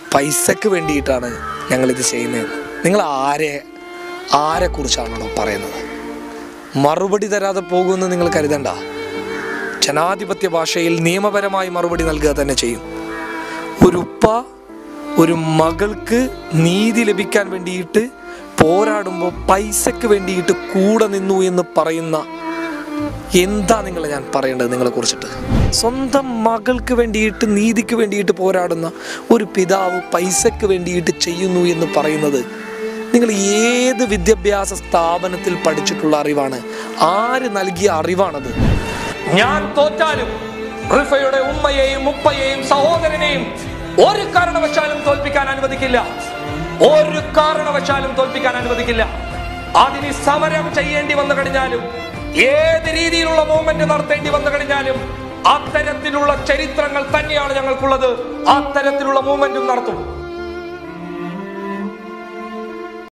പൈസക്ക് വേണ്ടിയിട്ടാണ് ഞങ്ങളിത് ചെയ്യുന്നത് നിങ്ങൾ ആരെ ആരെ കുറിച്ചാണോ പറയുന്നത് മറുപടി തരാതെ പോകുമെന്ന് നിങ്ങൾ കരുതണ്ട ജനാധിപത്യ ഭാഷയിൽ നിയമപരമായി മറുപടി നൽകുക തന്നെ ചെയ്യും ഒരു ഉപ്പ ഒരു മകൾക്ക് നീതി ലഭിക്കാൻ വേണ്ടിയിട്ട് പോരാടുമ്പോൾ പൈസക്ക് വേണ്ടിയിട്ട് കൂടെ നിന്നു എന്ന് പറയുന്ന എന്താ നിങ്ങളെ ഞാൻ പറയേണ്ടത് നിങ്ങളെ കുറിച്ചിട്ട് സ്വന്തം മകൾക്ക് വേണ്ടിയിട്ട് നീതിക്ക് വേണ്ടിയിട്ട് പോരാടുന്ന ഒരു പിതാവ് പൈസക്ക് വേണ്ടിയിട്ട് ചെയ്യുന്നു എന്ന് പറയുന്നത് നിങ്ങൾ ഏത് വിദ്യാഭ്യാസ സ്ഥാപനത്തിൽ പഠിച്ചിട്ടുള്ള അറിവാണ് ആര് നൽകിയ അറിവാണത് ഞാൻ തോറ്റാലും റിഫയുടെ ഉമ്മയെയും ഉപ്പയെയും സഹോദരനെയും ഒരു കാരണവശാലും തോൽപ്പിക്കാൻ അനുവദിക്കില്ല ഒരു കാരണവശാലും തോൽപ്പിക്കാൻ അനുവദിക്കില്ല അതിന് സമരം ചെയ്യേണ്ടി വന്നു കഴിഞ്ഞാലും ഏത് രീതിയിലുള്ള മൂവ്മെന്റ് നടത്തേണ്ടി വന്നു കഴിഞ്ഞാലും അത്തരത്തിലുള്ള ചരിത്രങ്ങൾ തന്നെയാണ് ഞങ്ങൾക്കുള്ളത് അത്തരത്തിലുള്ള മൂവ്മെന്റും നടത്തും